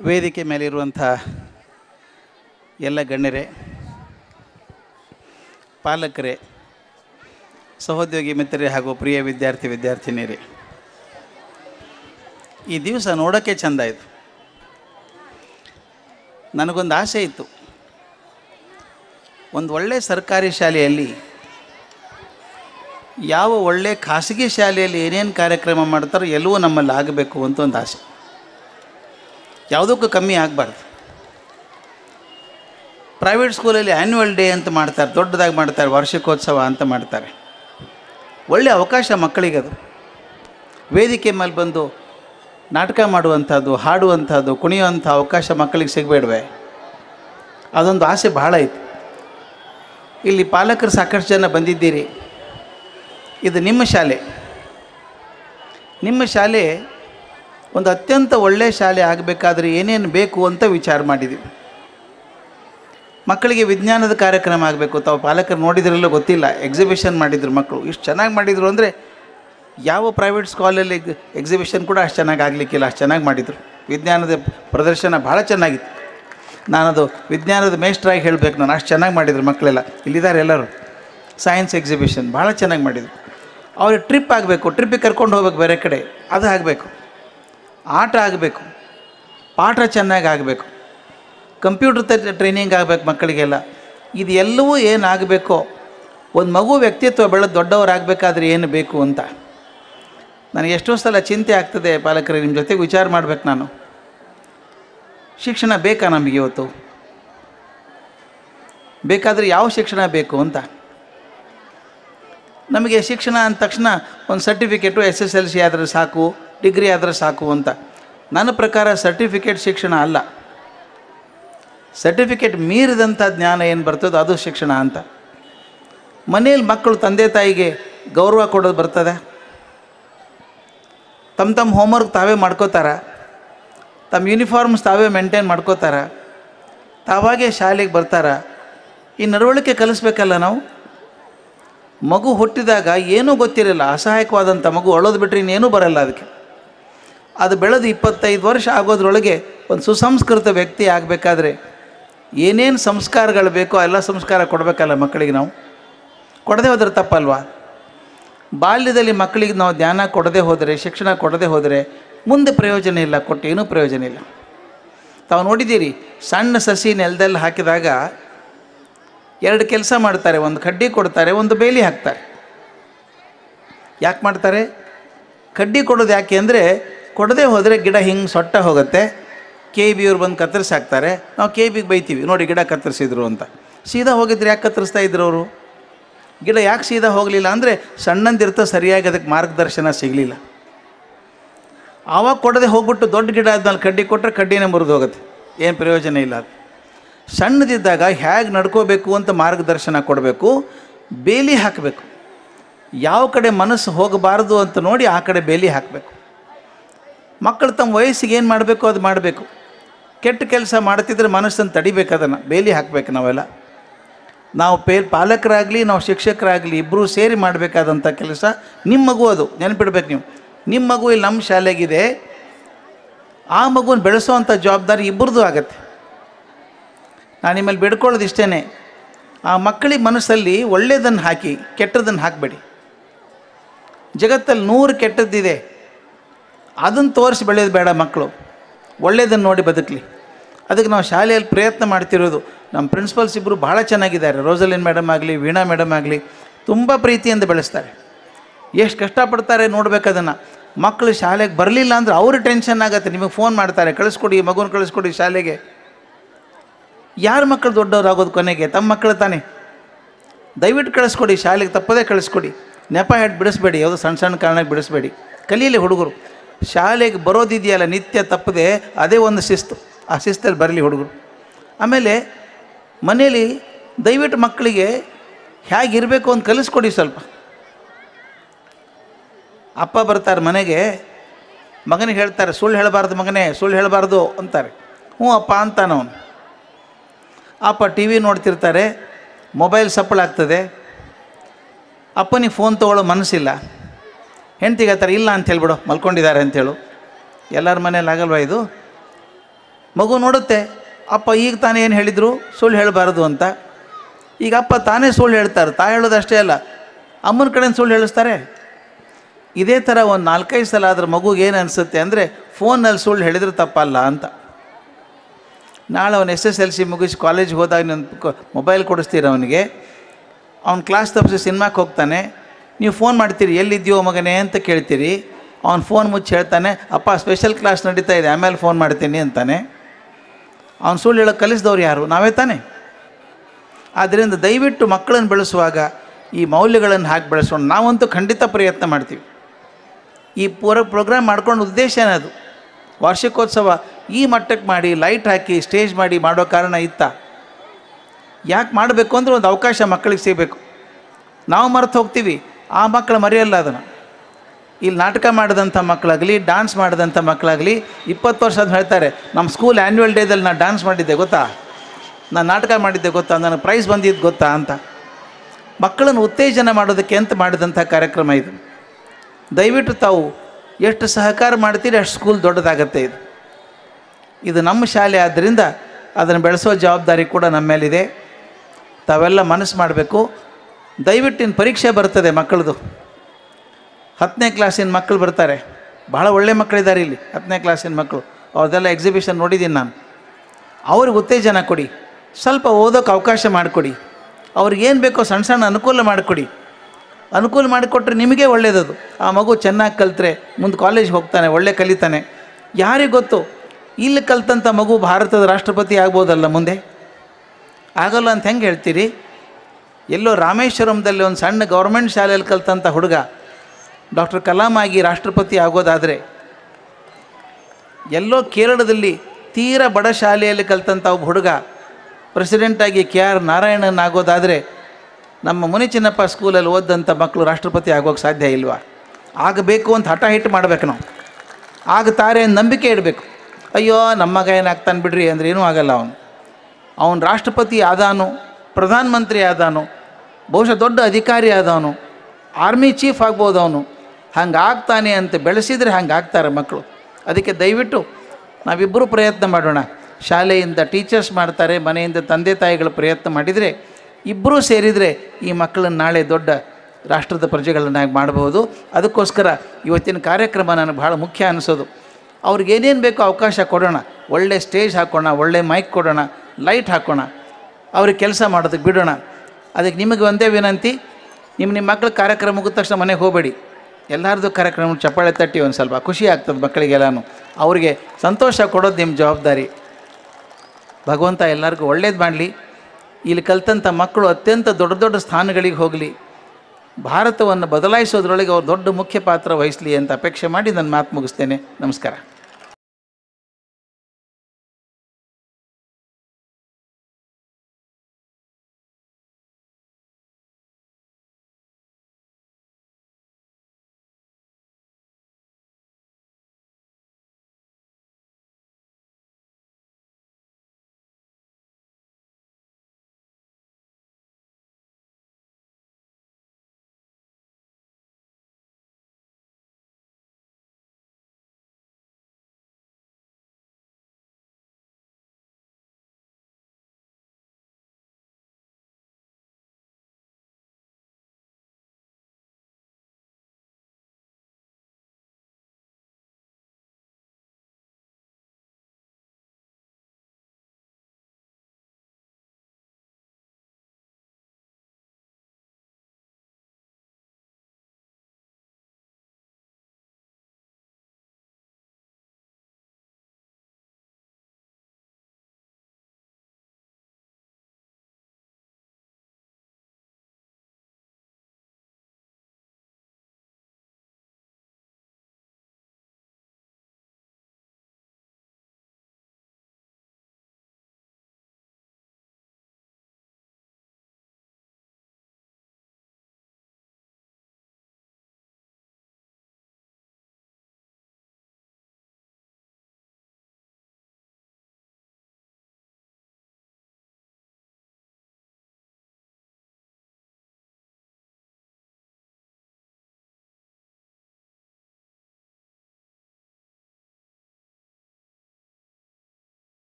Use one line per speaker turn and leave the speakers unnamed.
ವೇದಿಕೆ ಮೇಲಿರುವಂಥ ಎಲ್ಲ ಗಣ್ಯರೇ ಪಾಲಕರೇ ಸಹೋದ್ಯೋಗಿ ಮಿತ್ರರೇ ಹಾಗೂ ಪ್ರಿಯ ವಿದ್ಯಾರ್ಥಿ ವಿದ್ಯಾರ್ಥಿನಿಯರೇ ಈ ದಿವಸ ನೋಡೋಕ್ಕೆ ಚೆಂದ ಇತ್ತು ನನಗೊಂದು ಆಸೆ ಇತ್ತು ಒಂದು ಒಳ್ಳೆ ಸರ್ಕಾರಿ ಶಾಲೆಯಲ್ಲಿ ಯಾವ ಒಳ್ಳೆ ಖಾಸಗಿ ಶಾಲೆಯಲ್ಲಿ ಏನೇನು ಕಾರ್ಯಕ್ರಮ ಮಾಡ್ತಾರೋ ಎಲ್ಲವೂ ನಮ್ಮಲ್ಲಿ ಆಗಬೇಕು ಅಂತ ಒಂದು ಆಸೆ ಯಾವುದಕ್ಕೂ ಕಮ್ಮಿ ಆಗಬಾರ್ದು ಪ್ರೈವೇಟ್ ಸ್ಕೂಲಲ್ಲಿ ಆ್ಯನ್ಯುವಲ್ ಡೇ ಅಂತ ಮಾಡ್ತಾರೆ ದೊಡ್ಡದಾಗಿ ಮಾಡ್ತಾರೆ ವಾರ್ಷಿಕೋತ್ಸವ ಅಂತ ಮಾಡ್ತಾರೆ ಒಳ್ಳೆ ಅವಕಾಶ ಮಕ್ಕಳಿಗದು ವೇದಿಕೆ ಮೇಲೆ ಬಂದು ನಾಟಕ ಮಾಡುವಂಥದ್ದು ಹಾಡುವಂಥದ್ದು ಕುಣಿಯುವಂಥ ಅವಕಾಶ ಮಕ್ಕಳಿಗೆ ಸಿಗಬೇಡವೆ ಅದೊಂದು ಆಸೆ ಭಾಳ ಇತ್ತು ಇಲ್ಲಿ ಪಾಲಕರು ಸಾಕಷ್ಟು ಜನ ಬಂದಿದ್ದೀರಿ ಇದು ನಿಮ್ಮ ಶಾಲೆ ನಿಮ್ಮ ಶಾಲೆ ಒಂದು ಅತ್ಯಂತ ಒಳ್ಳೆಯ ಶಾಲೆ ಆಗಬೇಕಾದ್ರೆ ಏನೇನು ಬೇಕು ಅಂತ ವಿಚಾರ ಮಾಡಿದ್ದೀವಿ ಮಕ್ಕಳಿಗೆ ವಿಜ್ಞಾನದ ಕಾರ್ಯಕ್ರಮ ಆಗಬೇಕು ತಾವು ಪಾಲಕರು ನೋಡಿದ್ರಲ್ಲೋ ಗೊತ್ತಿಲ್ಲ ಎಕ್ಸಿಬಿಷನ್ ಮಾಡಿದ್ರು ಮಕ್ಕಳು ಇಷ್ಟು ಚೆನ್ನಾಗಿ ಮಾಡಿದರು ಅಂದರೆ ಯಾವ ಪ್ರೈವೇಟ್ ಸ್ಕಾಲಲ್ಲಿ ಎಕ್ಸಿಬಿಷನ್ ಕೂಡ ಅಷ್ಟು ಚೆನ್ನಾಗಿ ಆಗಲಿಕ್ಕಿಲ್ಲ ಅಷ್ಟು ಚೆನ್ನಾಗಿ ಮಾಡಿದರು ವಿಜ್ಞಾನದ ಪ್ರದರ್ಶನ ಭಾಳ ಚೆನ್ನಾಗಿತ್ತು ನಾನದು ವಿಜ್ಞಾನದ ಮೇಷ್ಟ್ರಾಗಿ ಹೇಳಬೇಕು ನಾನು ಅಷ್ಟು ಚೆನ್ನಾಗಿ ಮಾಡಿದರು ಮಕ್ಕಳೆಲ್ಲ ಇಲ್ಲಿದ್ದಾರೆ ಎಲ್ಲರೂ ಸೈನ್ಸ್ ಎಕ್ಸಿಬಿಷನ್ ಭಾಳ ಚೆನ್ನಾಗಿ ಮಾಡಿದರು ಅವ್ರಿಗೆ ಟ್ರಿಪ್ ಆಗಬೇಕು ಟ್ರಿಪ್ಪಿಗೆ ಕರ್ಕೊಂಡು ಹೋಗ್ಬೇಕು ಬೇರೆ ಕಡೆ ಅದು ಆಗಬೇಕು ಆಟ ಆಗಬೇಕು ಪಾಠ ಚೆನ್ನಾಗಿ ಆಗಬೇಕು ಕಂಪ್ಯೂಟರ್ ತ ಟ್ರೈನಿಂಗ್ ಆಗಬೇಕು ಮಕ್ಕಳಿಗೆಲ್ಲ ಇದು ಎಲ್ಲವೂ ಏನಾಗಬೇಕೋ ಒಂದು ಮಗು ವ್ಯಕ್ತಿತ್ವ ಬೆಳೆದು ದೊಡ್ಡವರಾಗಬೇಕಾದ್ರೆ ಏನು ಬೇಕು ಅಂತ ನನಗೆ ಎಷ್ಟೋ ಸಲ ಚಿಂತೆ ಆಗ್ತದೆ ಪಾಲಕರೇ ನಿಮ್ಮ ಜೊತೆಗೆ ವಿಚಾರ ಮಾಡ್ಬೇಕು ನಾನು ಶಿಕ್ಷಣ ಬೇಕಾ ನಮಗೆ ಇವತ್ತು ಬೇಕಾದರೆ ಯಾವ ಶಿಕ್ಷಣ ಬೇಕು ಅಂತ ನಮಗೆ ಶಿಕ್ಷಣ ಅಂದ ತಕ್ಷಣ ಒಂದು certificate S S L C ಆದರೆ ಸಾಕು ಡಿಗ್ರಿ ಆದರೆ ಸಾಕು ಅಂತ ನನ್ನ ಪ್ರಕಾರ ಸರ್ಟಿಫಿಕೇಟ್ ಶಿಕ್ಷಣ ಅಲ್ಲ ಸರ್ಟಿಫಿಕೇಟ್ ಮೀರಿದಂಥ ಜ್ಞಾನ ಏನು ಬರ್ತದೋ ಅದು ಶಿಕ್ಷಣ ಅಂತ ಮನೇಲಿ ಮಕ್ಕಳು ತಂದೆ ತಾಯಿಗೆ ಗೌರವ ಕೊಡೋದು ಬರ್ತದೆ ತಮ್ಮ ತಮ್ಮ ಹೋಮ್ವರ್ಕ್ ತಾವೇ ಮಾಡ್ಕೋತಾರ ತಮ್ಮ ಯೂನಿಫಾರ್ಮ್ಸ್ ತಾವೇ ಮೇಂಟೈನ್ ಮಾಡ್ಕೋತಾರ ತಾವಾಗೇ ಶಾಲೆಗೆ ಬರ್ತಾರ ಈ ನಡವಳಿಕೆ ಕಲಿಸ್ಬೇಕಲ್ಲ ನಾವು ಮಗು ಹುಟ್ಟಿದಾಗ ಏನೂ ಗೊತ್ತಿರಲ್ಲ ಅಸಹಾಯಕವಾದಂಥ ಮಗು ಅಳೋದು ಬಿಟ್ಟರೆ ಇನ್ನೇನೂ ಬರಲ್ಲ ಅದಕ್ಕೆ ಅದು ಬೆಳೆದು ಇಪ್ಪತ್ತೈದು ವರ್ಷ ಆಗೋದ್ರೊಳಗೆ ಒಂದು ಸುಸಂಸ್ಕೃತ ವ್ಯಕ್ತಿ ಆಗಬೇಕಾದ್ರೆ ಏನೇನು ಸಂಸ್ಕಾರಗಳು ಬೇಕೋ ಎಲ್ಲ ಸಂಸ್ಕಾರ ಕೊಡಬೇಕಲ್ಲ ಮಕ್ಕಳಿಗೆ ನಾವು ಕೊಡದೆ ಹೋದ್ರೆ ತಪ್ಪಲ್ವಾ ಬಾಲ್ಯದಲ್ಲಿ ಮಕ್ಕಳಿಗೆ ನಾವು ಧ್ಯಾನ ಕೊಡದೆ ಹೋದರೆ ಶಿಕ್ಷಣ ಕೊಡದೆ ಹೋದರೆ ಮುಂದೆ ಪ್ರಯೋಜನ ಇಲ್ಲ ಕೊಟ್ಟು ಏನೂ ಪ್ರಯೋಜನ ಇಲ್ಲ ತಾವು ನೋಡಿದ್ದೀರಿ ಸಣ್ಣ ಸಸಿ ನೆಲದಲ್ಲಿ ಹಾಕಿದಾಗ ಎರಡು ಕೆಲಸ ಮಾಡ್ತಾರೆ ಒಂದು ಕಡ್ಡಿ ಕೊಡ್ತಾರೆ ಒಂದು ಬೇಲಿ ಹಾಕ್ತಾರೆ ಯಾಕೆ ಮಾಡ್ತಾರೆ ಕಡ್ಡಿ ಕೊಡೋದು ಯಾಕೆ ಅಂದರೆ ಕೊಡದೆ ಹೋದರೆ ಗಿಡ ಹಿಂಗೆ ಸೊಟ್ಟ ಹೋಗುತ್ತೆ ಕೆ ಬಿಯವ್ರು ಬಂದು ಕತ್ತರಿಸಿ ಹಾಕ್ತಾರೆ ನಾವು ಕೆ ಬಿಗೆ ಬೈತೀವಿ ನೋಡಿ ಗಿಡ ಕತ್ತರಿಸಿದ್ರು ಅಂತ ಸೀದಾ ಹೋಗಿದ್ರೆ ಯಾಕೆ ಕತ್ತರಿಸ್ತಾ ಇದ್ರು ಅವರು ಗಿಡ ಯಾಕೆ ಸೀದಾ ಹೋಗಲಿಲ್ಲ ಅಂದರೆ ಸಣ್ಣಂದಿರ್ತ ಸರಿಯಾಗಿ ಅದಕ್ಕೆ ಮಾರ್ಗದರ್ಶನ ಸಿಗಲಿಲ್ಲ ಆವಾಗ ಕೊಡದೆ ಹೋಗ್ಬಿಟ್ಟು ದೊಡ್ಡ ಗಿಡ ಆದ್ಮೇಲೆ ಕಡ್ಡಿ ಕೊಟ್ಟರೆ ಕಡ್ಡಿನೇ ಮುರಿದು ಹೋಗುತ್ತೆ ಏನು ಪ್ರಯೋಜನ ಇಲ್ಲ ಅದು ಸಣ್ಣದಿದ್ದಾಗ ಹೇಗೆ ನಡ್ಕೋಬೇಕು ಅಂತ ಮಾರ್ಗದರ್ಶನ ಕೊಡಬೇಕು ಬೇಲಿ ಹಾಕಬೇಕು ಯಾವ ಕಡೆ ಮನಸ್ಸು ಹೋಗಬಾರ್ದು ಅಂತ ನೋಡಿ ಆ ಕಡೆ ಬೇಲಿ ಹಾಕಬೇಕು ಮಕ್ಕಳು ತಮ್ಮ ವಯಸ್ಸಿಗೆ ಏನು ಮಾಡಬೇಕು ಅದು ಮಾಡಬೇಕು ಕೆಟ್ಟ ಕೆಲಸ ಮಾಡ್ತಿದ್ರೆ ಮನಸ್ಸನ್ನು ತಡಿಬೇಕು ಅದನ್ನು ಬೇಲಿ ಹಾಕಬೇಕು ನಾವೆಲ್ಲ ನಾವು ಪೇ ಪಾಲಕರಾಗಲಿ ನಾವು ಶಿಕ್ಷಕರಾಗಲಿ ಇಬ್ಬರೂ ಸೇರಿ ಮಾಡಬೇಕಾದಂಥ ಕೆಲಸ ನಿಮ್ಮ ಮಗು ಅದು ನೆನಪಿಡ್ಬೇಕು ನೀವು ನಿಮ್ಮ ಮಗು ಇಲ್ಲಿ ನಮ್ಮ ಶಾಲೆಗಿದೆ ಆ ಮಗುನ ಬೆಳೆಸೋವಂಥ ಜವಾಬ್ದಾರಿ ಇಬ್ಬರದು ಆಗತ್ತೆ ನಾನು ನಿಮ್ಮಲ್ಲಿ ಬೇಡ್ಕೊಳ್ಳೋದು ಇಷ್ಟೇ ಆ ಮಕ್ಕಳಿಗೆ ಮನಸ್ಸಲ್ಲಿ ಒಳ್ಳೆಯದನ್ನು ಹಾಕಿ ಕೆಟ್ಟದನ್ನು ಹಾಕಬೇಡಿ ಜಗತ್ತಲ್ಲಿ ನೂರು ಕೆಟ್ಟದ್ದಿದೆ ಅದನ್ನು ತೋರಿಸಿ ಬೆಳೆಯೋದು ಬೇಡ ಮಕ್ಕಳು ಒಳ್ಳೆಯದನ್ನು ನೋಡಿ ಬದುಕಲಿ ಅದಕ್ಕೆ ನಾವು ಶಾಲೆಯಲ್ಲಿ ಪ್ರಯತ್ನ ಮಾಡ್ತಿರೋದು ನಮ್ಮ ಪ್ರಿನ್ಸಿಪಲ್ಸ್ ಇಬ್ಬರು ಭಾಳ ಚೆನ್ನಾಗಿದ್ದಾರೆ ರೋಸಲಿನ್ ಮೇಡಮ್ ಆಗಲಿ ವೀಣಾ ಮೇಡಮ್ ಆಗಲಿ ತುಂಬ ಪ್ರೀತಿಯಿಂದ ಬೆಳೆಸ್ತಾರೆ ಎಷ್ಟು ಕಷ್ಟಪಡ್ತಾರೆ ನೋಡ್ಬೇಕು ಅದನ್ನು ಮಕ್ಕಳು ಶಾಲೆಗೆ ಬರಲಿಲ್ಲ ಅಂದ್ರೆ ಅವ್ರ ಟೆನ್ಷನ್ ಆಗುತ್ತೆ ನಿಮಗೆ ಫೋನ್ ಮಾಡ್ತಾರೆ ಕಳಿಸ್ಕೊಡಿ ಮಗುನ ಕಳಿಸ್ಕೊಡಿ ಶಾಲೆಗೆ ಯಾರ ಮಕ್ಕಳು ದೊಡ್ಡವರಾಗೋದು ಕೊನೆಗೆ ತಮ್ಮ ಮಕ್ಕಳು ತಾನೇ ದಯವಿಟ್ಟು ಕಳಿಸ್ಕೊಡಿ ಶಾಲೆಗೆ ತಪ್ಪದೇ ಕಳಿಸ್ಕೊಡಿ ನೆಪ ಹೆಡ್ ಬಿಡಿಸ್ಬೇಡಿ ಯಾವುದೋ ಸಣ್ಣ ಸಣ್ಣ ಕಾರಣಕ್ಕೆ ಬಿಡಿಸ್ಬೇಡಿ ಕಲೀಲಿ ಹುಡುಗರು ಶಾಲೆಗೆ ಬರೋದಿದೆಯಲ್ಲ ನಿತ್ಯ ತಪ್ಪದೆ ಅದೇ ಒಂದು ಶಿಸ್ತು ಆ ಶಿಸ್ತಲ್ಲಿ ಬರಲಿ ಹುಡುಗರು ಆಮೇಲೆ ಮನೇಲಿ ದಯವಿಟ್ಟು ಮಕ್ಕಳಿಗೆ ಹೇಗಿರಬೇಕು ಅಂತ ಕಲಿಸ್ಕೊಡಿ ಸ್ವಲ್ಪ ಅಪ್ಪ ಬರ್ತಾರೆ ಮನೆಗೆ ಮಗನಿಗೆ ಹೇಳ್ತಾರೆ ಸುಳ್ಳು ಹೇಳಬಾರ್ದು ಮಗನೇ ಸುಳ್ಳು ಹೇಳಬಾರ್ದು ಅಂತಾರೆ ಹ್ಞೂ ಅಪ್ಪ ಅಂತಾನವನು ಅಪ್ಪ ಟಿ ವಿ ನೋಡ್ತಿರ್ತಾರೆ ಮೊಬೈಲ್ ಸಪ್ಪಳಾಗ್ತದೆ ಅಪ್ಪನಿಗೆ ಫೋನ್ ತೊಗೊಳ್ಳೋ ಮನಸ್ಸಿಲ್ಲ ಹೆಂಡ್ತಿಗೆ ಹೇಳ್ತಾರೆ ಇಲ್ಲ ಅಂತ ಹೇಳ್ಬಿಡು ಮಲ್ಕೊಂಡಿದ್ದಾರೆ ಅಂತೇಳು ಎಲ್ಲರ ಮನೇಲಿ ಆಗಲ್ವಾ ಇದು ಮಗು ನೋಡುತ್ತೆ ಅಪ್ಪ ಈಗ ತಾನೇ ಏನು ಹೇಳಿದರು ಸುಳ್ಳು ಹೇಳಬಾರ್ದು ಅಂತ ಈಗ ಅಪ್ಪ ತಾನೇ ಸುಳ್ಳು ಹೇಳ್ತಾರೆ ತಾ ಹೇಳೋದಷ್ಟೇ ಅಲ್ಲ ಅಮ್ಮನ ಕಡೆಯಿಂದ ಸುಳ್ಳು ಹೇಳಿಸ್ತಾರೆ ಇದೇ ಥರ ಒಂದು ನಾಲ್ಕೈದು ಸಲ ಆದ್ರೆ ಮಗುಗೆ ಏನು ಅನಿಸುತ್ತೆ ಅಂದರೆ ಫೋನಲ್ಲಿ ಸುಳ್ಳು ಹೇಳಿದ್ರೆ ತಪ್ಪಲ್ಲ ಅಂತ ನಾಳೆ ಅವನು ಎಸ್ ಎಸ್ ಎಲ್ ಸಿ ಮುಗಿಸಿ ಕಾಲೇಜ್ಗೆ ಹೋದಾಗ ನನ್ನ ಮೊಬೈಲ್ ಕೊಡಿಸ್ತೀರ ಅವನಿಗೆ ಅವ್ನು ಕ್ಲಾಸ್ ತಪ್ಪಿಸಿ ಸಿನಿಮಾಕ್ಕೆ ಹೋಗ್ತಾನೆ ನೀವು ಫೋನ್ ಮಾಡ್ತೀರಿ ಎಲ್ಲಿದ್ಯೋ ಮಗನೇ ಅಂತ ಕೇಳ್ತೀರಿ ಅವ್ನು ಫೋನ್ ಮುಚ್ಚಿ ಹೇಳ್ತಾನೆ ಅಪ್ಪ ಸ್ಪೆಷಲ್ ಕ್ಲಾಸ್ ನಡೀತಾ ಇದೆ ಆಮೇಲೆ ಫೋನ್ ಮಾಡ್ತೀನಿ ಅಂತಾನೆ ಅವ್ನು ಸುಳ್ಳು ಹೇಳೋಕೆ ಕಲಿಸಿದವ್ರು ಯಾರು ನಾವೇ ತಾನೇ ಆದ್ದರಿಂದ ದಯವಿಟ್ಟು ಮಕ್ಕಳನ್ನು ಬೆಳೆಸುವಾಗ ಈ ಮೌಲ್ಯಗಳನ್ನು ಹಾಕಿ ಬೆಳೆಸೋಣ ನಾವಂತೂ ಖಂಡಿತ ಪ್ರಯತ್ನ ಮಾಡ್ತೀವಿ ಈ ಪೂರ ಪ್ರೋಗ್ರಾಮ್ ಮಾಡ್ಕೊಂಡು ಉದ್ದೇಶ ಏನದು ವಾರ್ಷಿಕೋತ್ಸವ ಈ ಮಟ್ಟಕ್ಕೆ ಮಾಡಿ ಲೈಟ್ ಹಾಕಿ ಸ್ಟೇಜ್ ಮಾಡಿ ಮಾಡೋ ಕಾರಣ ಇತ್ತ ಯಾಕೆ ಮಾಡಬೇಕು ಅಂದರೆ ಒಂದು ಅವಕಾಶ ಮಕ್ಕಳಿಗೆ ಸಿಗಬೇಕು ನಾವು ಮರೆತು ಹೋಗ್ತೀವಿ ಆ ಮಕ್ಕಳು ಮರೆಯಲ್ಲ ಅದನ್ನು ಇಲ್ಲಿ ನಾಟಕ ಮಾಡಿದಂಥ ಮಕ್ಕಳಾಗಲಿ ಡಾನ್ಸ್ ಮಾಡಿದಂಥ ಮಕ್ಕಳಾಗಲಿ ಇಪ್ಪತ್ತು ವರ್ಷ ಅದು ಹೇಳ್ತಾರೆ ನಮ್ಮ ಸ್ಕೂಲ್ ಆ್ಯನ್ಯುವಲ್ ಡೇದಲ್ಲಿ ನಾನು ಡಾನ್ಸ್ ಮಾಡಿದ್ದೆ ಗೊತ್ತಾ ನಾನು ನಾಟಕ ಮಾಡಿದ್ದೆ ಗೊತ್ತಾ ನನಗೆ ಪ್ರೈಸ್ ಬಂದಿದ್ದು ಗೊತ್ತಾ ಅಂತ ಮಕ್ಕಳನ್ನು ಉತ್ತೇಜನ ಮಾಡೋದಕ್ಕೆ ಅಂತ ಮಾಡಿದಂಥ ಕಾರ್ಯಕ್ರಮ ಇದು ದಯವಿಟ್ಟು ತಾವು ಎಷ್ಟು ಸಹಕಾರ ಮಾಡ್ತೀರಿ ಅಷ್ಟು ಸ್ಕೂಲ್ ದೊಡ್ಡದಾಗತ್ತೆ ಇದು ಇದು ನಮ್ಮ ಶಾಲೆ ಆದ್ದರಿಂದ ಅದನ್ನು ಬೆಳೆಸೋ ಜವಾಬ್ದಾರಿ ಕೂಡ ನಮ್ಮ ಮೇಲಿದೆ ತಾವೆಲ್ಲ ಮನಸ್ಸು ಮಾಡಬೇಕು ದಯವಿಟ್ಟು ಇನ್ನು ಪರೀಕ್ಷೆ ಬರ್ತದೆ ಮಕ್ಕಳದು ಹತ್ತನೇ ಕ್ಲಾಸಿನ ಮಕ್ಕಳು ಬರ್ತಾರೆ ಭಾಳ ಒಳ್ಳೆ ಮಕ್ಕಳಿದ್ದಾರೆ ಇಲ್ಲಿ ಹತ್ತನೇ ಕ್ಲಾಸಿನ ಮಕ್ಕಳು ಅವ್ರದ್ದೆಲ್ಲ ಎಕ್ಸಿಬಿಷನ್ ನೋಡಿದ್ದೀನಿ ನಾನು ಅವ್ರಿಗೆ ಉತ್ತೇಜನ ಕೊಡಿ ಸ್ವಲ್ಪ ಓದೋಕ್ಕೆ ಅವಕಾಶ ಮಾಡಿಕೊಡಿ ಅವ್ರಿಗೇನು ಬೇಕೋ ಸಣ್ಣ ಸಣ್ಣ ಅನುಕೂಲ ಮಾಡಿಕೊಡಿ ಅನುಕೂಲ ಮಾಡಿಕೊಟ್ರೆ ನಿಮಗೆ ಒಳ್ಳೆಯದದು ಆ ಮಗು ಚೆನ್ನಾಗಿ ಕಲ್ತ್ರೆ ಮುಂದೆ ಕಾಲೇಜ್ ಹೋಗ್ತಾನೆ ಒಳ್ಳೆ ಕಲಿತಾನೆ ಯಾರಿಗೆ ಗೊತ್ತು ಇಲ್ಲಿ ಕಲ್ತಂಥ ಮಗು ಭಾರತದ ರಾಷ್ಟ್ರಪತಿ ಆಗ್ಬೋದಲ್ಲ ಮುಂದೆ ಆಗಲ್ಲ ಅಂತ ಹೆಂಗೆ ಹೇಳ್ತೀರಿ ಎಲ್ಲೋ ರಾಮೇಶ್ವರಂದಲ್ಲಿ ಒಂದು ಸಣ್ಣ ಗೌರ್ಮೆಂಟ್ ಶಾಲೆಯಲ್ಲಿ ಕಲ್ತಂಥ ಹುಡುಗ ಡಾಕ್ಟರ್ ಕಲಾಂ ಆಗಿ ರಾಷ್ಟ್ರಪತಿ ಆಗೋದಾದರೆ ಎಲ್ಲೋ ಕೇರಳದಲ್ಲಿ ತೀರ ಬಡ ಶಾಲೆಯಲ್ಲಿ ಕಲ್ತಂಥ ಒಬ್ಬ ಹುಡುಗ ಪ್ರೆಸಿಡೆಂಟಾಗಿ ಕೆ ಆರ್ ನಾರಾಯಣನ್ ಆಗೋದಾದರೆ ನಮ್ಮ ಮುನಿಚಿನ್ನಪ್ಪ ಸ್ಕೂಲಲ್ಲಿ ಓದಂಥ ಮಕ್ಕಳು ರಾಷ್ಟ್ರಪತಿ ಆಗೋಕ್ಕೆ ಸಾಧ್ಯ ಇಲ್ವಾ ಆಗಬೇಕು ಅಂತ ಹಠ ಹಿಟ್ಟು ಮಾಡಬೇಕು ನಾವು ಆಗ್ತಾರೆ ಅಂತ ನಂಬಿಕೆ ಇಡಬೇಕು ಅಯ್ಯೋ ನಮ್ಮ ಮಗ ಏನಾಗ್ತಾನೆ ಬಿಡ್ರಿ ಅಂದರೆ ಏನೂ ಆಗಲ್ಲ ಅವನು ಅವನು ರಾಷ್ಟ್ರಪತಿ ಆದಾನು ಪ್ರಧಾನಮಂತ್ರಿ ಆದಾನು ಬಹುಶಃ ದೊಡ್ಡ ಅಧಿಕಾರಿ ಆದವನು ಆರ್ಮಿ ಚೀಫ್ ಆಗ್ಬೋದು ಅವನು ಹಂಗೆ ಆಗ್ತಾನೆ ಅಂತ ಬೆಳೆಸಿದರೆ ಹಂಗೆ ಆಗ್ತಾರೆ ಮಕ್ಕಳು ಅದಕ್ಕೆ ದಯವಿಟ್ಟು ನಾವಿಬ್ಬರು ಪ್ರಯತ್ನ ಮಾಡೋಣ ಶಾಲೆಯಿಂದ ಟೀಚರ್ಸ್ ಮಾಡ್ತಾರೆ ಮನೆಯಿಂದ ತಂದೆ ತಾಯಿಗಳು ಪ್ರಯತ್ನ ಮಾಡಿದರೆ ಇಬ್ಬರೂ ಸೇರಿದರೆ ಈ ಮಕ್ಕಳನ್ನು ನಾಳೆ ದೊಡ್ಡ ರಾಷ್ಟ್ರದ ಪ್ರಜೆಗಳನ್ನಾಗಿ ಮಾಡಬಹುದು ಅದಕ್ಕೋಸ್ಕರ ಇವತ್ತಿನ ಕಾರ್ಯಕ್ರಮ ನನಗೆ ಭಾಳ ಮುಖ್ಯ ಅನಿಸೋದು ಅವ್ರಿಗೆ ಏನೇನು ಬೇಕೋ ಅವಕಾಶ ಕೊಡೋಣ ಒಳ್ಳೆ ಸ್ಟೇಜ್ ಹಾಕೋಣ ಒಳ್ಳೆ ಮೈಕ್ ಕೊಡೋಣ ಲೈಟ್ ಹಾಕೋಣ ಅವ್ರಿಗೆ ಕೆಲಸ ಮಾಡೋದಕ್ಕೆ ಬಿಡೋಣ ಅದಕ್ಕೆ ನಿಮಗೆ ಒಂದೇ ವಿನಂತಿ ನಿಮ್ಮ ನಿಮ್ಮ ಮಕ್ಕಳ ಕಾರ್ಯಕ್ರಮ ಮುಗಿದ ತಕ್ಷಣ ಮನೆಗೆ ಹೋಗಬೇಡಿ ಎಲ್ಲರದ್ದು ಕಾರ್ಯಕ್ರಮ ಚಪ್ಪಾಳೆ ತಟ್ಟಿ ಒಂದು ಸ್ವಲ್ಪ ಖುಷಿ ಆಗ್ತದೆ ಮಕ್ಕಳಿಗೆಲ್ಲನೂ ಅವರಿಗೆ ಸಂತೋಷ ಕೊಡೋದು ನಿಮ್ಮ ಜವಾಬ್ದಾರಿ ಭಗವಂತ ಎಲ್ಲರಿಗೂ ಒಳ್ಳೇದು ಮಾಡಲಿ ಇಲ್ಲಿ ಕಲ್ತಂಥ ಮಕ್ಕಳು ಅತ್ಯಂತ ದೊಡ್ಡ ದೊಡ್ಡ ಸ್ಥಾನಗಳಿಗೆ ಹೋಗಲಿ ಭಾರತವನ್ನು ಬದಲಾಯಿಸೋದ್ರೊಳಗೆ ಅವ್ರು ದೊಡ್ಡ ಮುಖ್ಯ ಪಾತ್ರ ವಹಿಸಲಿ ಅಂತ ಅಪೇಕ್ಷೆ ಮಾಡಿ ನನ್ನ ಮಾತು ಮುಗಿಸ್ತೇನೆ ನಮಸ್ಕಾರ